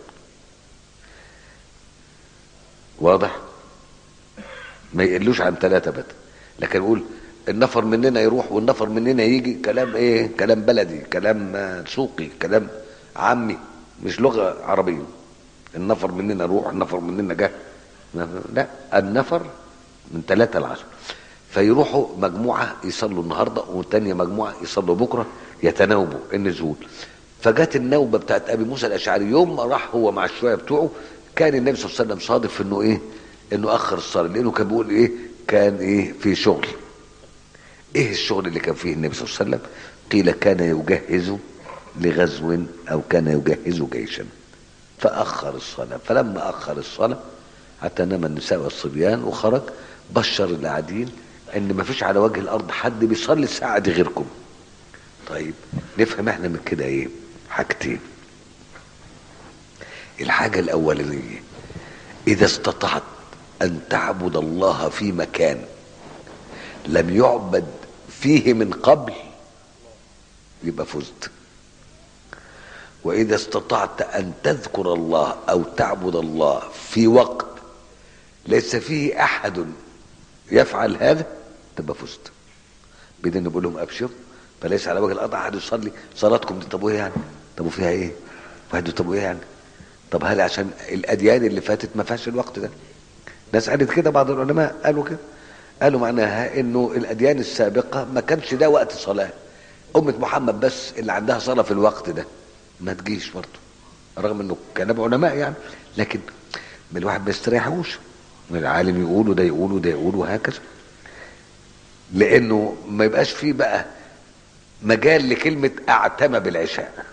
واضح ما يقلوش عن ثلاثة بت لكن يقول النفر مننا يروح والنفر مننا يجي كلام ايه كلام بلدي كلام آه، سوقي كلام عامي مش لغة عربية النفر مننا روح النفر مننا جه لا النفر من ثلاثة لعشرة فيروحوا مجموعة يصلوا النهاردة والتانية مجموعة يصلوا بكرة يتناوبوا النزول فجت النوبة بتاعت أبي موسى الأشعري يوم ما راح هو مع الشوية بتوعه كان النبي صلى الله عليه وسلم صادف إنه إيه إنه أخر الصلاة لأنه كان بيقول إيه كان إيه في شغل إيه الشغل اللي كان فيه النبي صلى الله عليه وسلم قيل كان يجهز لغزو أو كان يجهز جيشا فأخر الصلاة فلما أخر الصلاة حتى نام النساء والصبيان وخرج بشر اللي قاعدين ان ما فيش على وجه الارض حد بيصلي الساعه دي غيركم طيب نفهم احنا من كده ايه حاجتين الحاجه الاولانيه اذا استطعت ان تعبد الله في مكان لم يعبد فيه من قبل يبقى فزت واذا استطعت ان تذكر الله او تعبد الله في وقت ليس فيه احد يفعل هذا تبقى فزت بدنا نقول لهم ابشروا فليس على وجه الارض احد يصلي صلاتكم دي طب وايه يعني طب وفيها ايه واحد طب وايه يعني طب هل عشان الاديان اللي فاتت ما فيهاش الوقت ده ناس قالت كده بعض العلماء قالوا كده قالوا معناها انه الاديان السابقه ما كانش ده وقت صلاه امه محمد بس اللي عندها صلاه في الوقت ده ما تجيش برضه رغم انه كلام علماء يعني لكن من الواحد ما يستريحوش العالم يقول وده يقول وده يقول وهكذا لانه ما يبقاش فيه بقى مجال لكلمة اعتم بالعشاء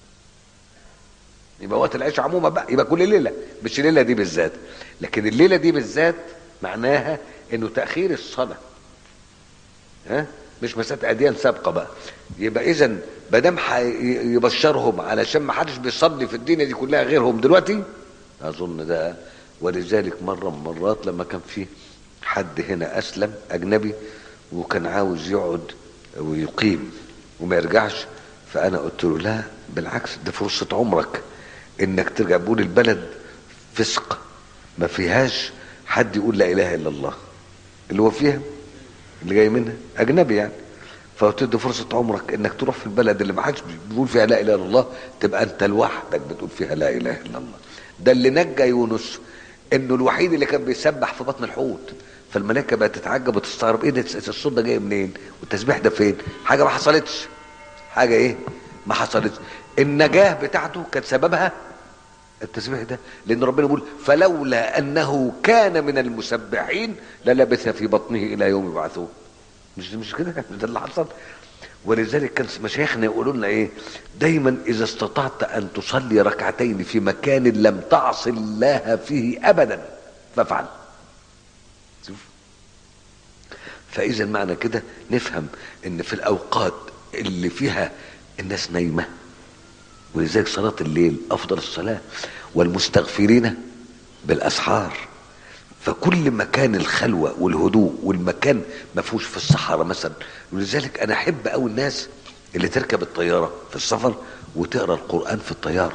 يبقى وقت العشاء عموما بقى يبقى كل ليلة مش الليلة دي بالذات لكن الليلة دي بالذات معناها انه تأخير الصلاة ها مش مسألة أديان سابقة بقى يبقى إذا ما دام يبشرهم علشان ما حدش بيصلي في الدنيا دي كلها غيرهم دلوقتي أظن ده ولذلك مرة من مرات لما كان في حد هنا أسلم أجنبي وكان عاوز يقعد ويقيم وما يرجعش فأنا قلت له لا بالعكس ده فرصة عمرك إنك ترجع بقول البلد فسق ما فيهاش حد يقول لا إله إلا الله اللي هو فيها اللي جاي منها أجنبي يعني فقلت له فرصة عمرك إنك تروح في البلد اللي ما حدش بيقول فيها لا إله إلا الله تبقى أنت لوحدك بتقول فيها لا إله إلا الله ده اللي نجى يونس انه الوحيد اللي كان بيسبح في بطن الحوت فالملائكه بقت تتعجب وتستغرب ايه ده الصوت ده جاي منين والتسبيح ده فين حاجه ما حصلتش حاجه ايه ما حصلتش النجاه بتاعته كان سببها التسبيح ده لان ربنا بيقول فلولا انه كان من المسبحين للبث في بطنه الى يوم يبعثون مش مش كده ده اللي حصل ولذلك كان مشايخنا يقولوا لنا ايه دايما اذا استطعت ان تصلي ركعتين في مكان لم تعص الله فيه ابدا فافعل شوف فاذا معنى كده نفهم ان في الاوقات اللي فيها الناس نايمه ولذلك صلاه الليل افضل الصلاه والمستغفرين بالاسحار فكل مكان الخلوة والهدوء والمكان ما فيهوش في الصحراء مثلا ولذلك انا احب قوي الناس اللي تركب الطيارة في السفر وتقرا القرآن في الطيارة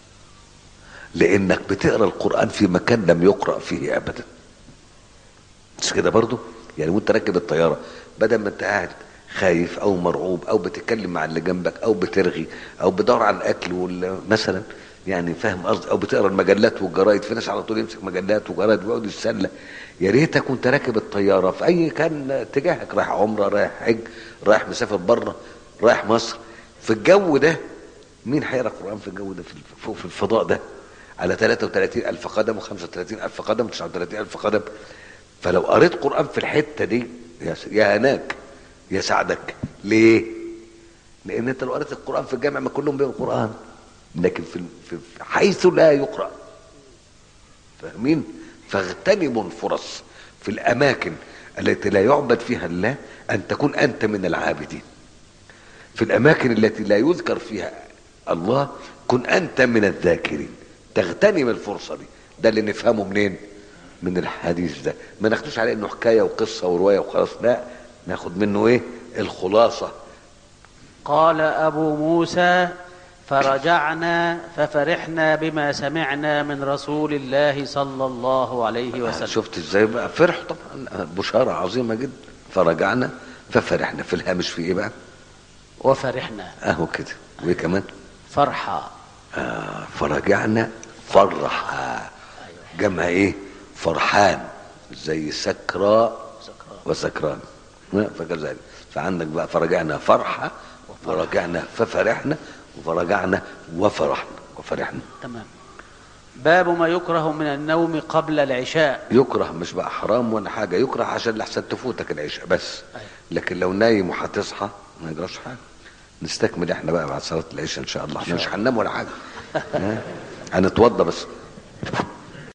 لانك بتقرا القرآن في مكان لم يقرأ فيه ابدا مش كده برضو يعني وانت راكب الطيارة بدل ما انت قاعد خايف او مرعوب او بتتكلم مع اللي جنبك او بترغي او بدور على الاكل مثلا يعني فاهم قصدي او بتقرا المجلات والجرايد في ناس على طول يمسك مجلات وجرايد ويقعد يتسلى يا ريتك وانت راكب الطياره في اي كان اتجاهك رايح عمره رايح حج رايح مسافر بره رايح مصر في الجو ده مين هيقرا قران في الجو ده في فوق في الفضاء ده على 33 ألف قدم و35 ألف قدم و39 ألف قدم فلو قريت قرآن في الحتة دي يا, يا هناك يا سعدك ليه؟ لأن أنت لو قريت القرآن في الجامع ما كلهم بيقروا القرآن لكن في في حيث لا يقرأ فاهمين فاغتنموا الفرص في الأماكن التي لا يعبد فيها الله أن تكون أنت من العابدين في الأماكن التي لا يذكر فيها الله كن أنت من الذاكرين تغتنم الفرصة دي ده اللي نفهمه منين من الحديث ده ما ناخدوش على انه حكايه وقصه وروايه وخلاص لا ناخد منه ايه الخلاصه قال ابو موسى فرجعنا ففرحنا بما سمعنا من رسول الله صلى الله عليه وسلم شفت ازاي بقى فرح طبعا بشاره عظيمه جدا فرجعنا ففرحنا في الهامش في ايه بقى وفرحنا اهو كده وايه كمان فرحة آه فرجعنا فرح جمع ايه فرحان زي سكرى وسكران فكذلك فعندك بقى فرجعنا فرحة ورجعنا ففرحنا وفرجعنا وفرحنا وفرحنا تمام باب ما يكره من النوم قبل العشاء يكره مش بقى حرام ولا حاجة يكره عشان لحسن تفوتك العشاء بس أيوة. لكن لو نايم وهتصحى ما يجراش حاجة نستكمل احنا بقى بعد صلاة العشاء ان شاء الله احنا مش هننام ولا حاجة ها؟ هنتوضى بس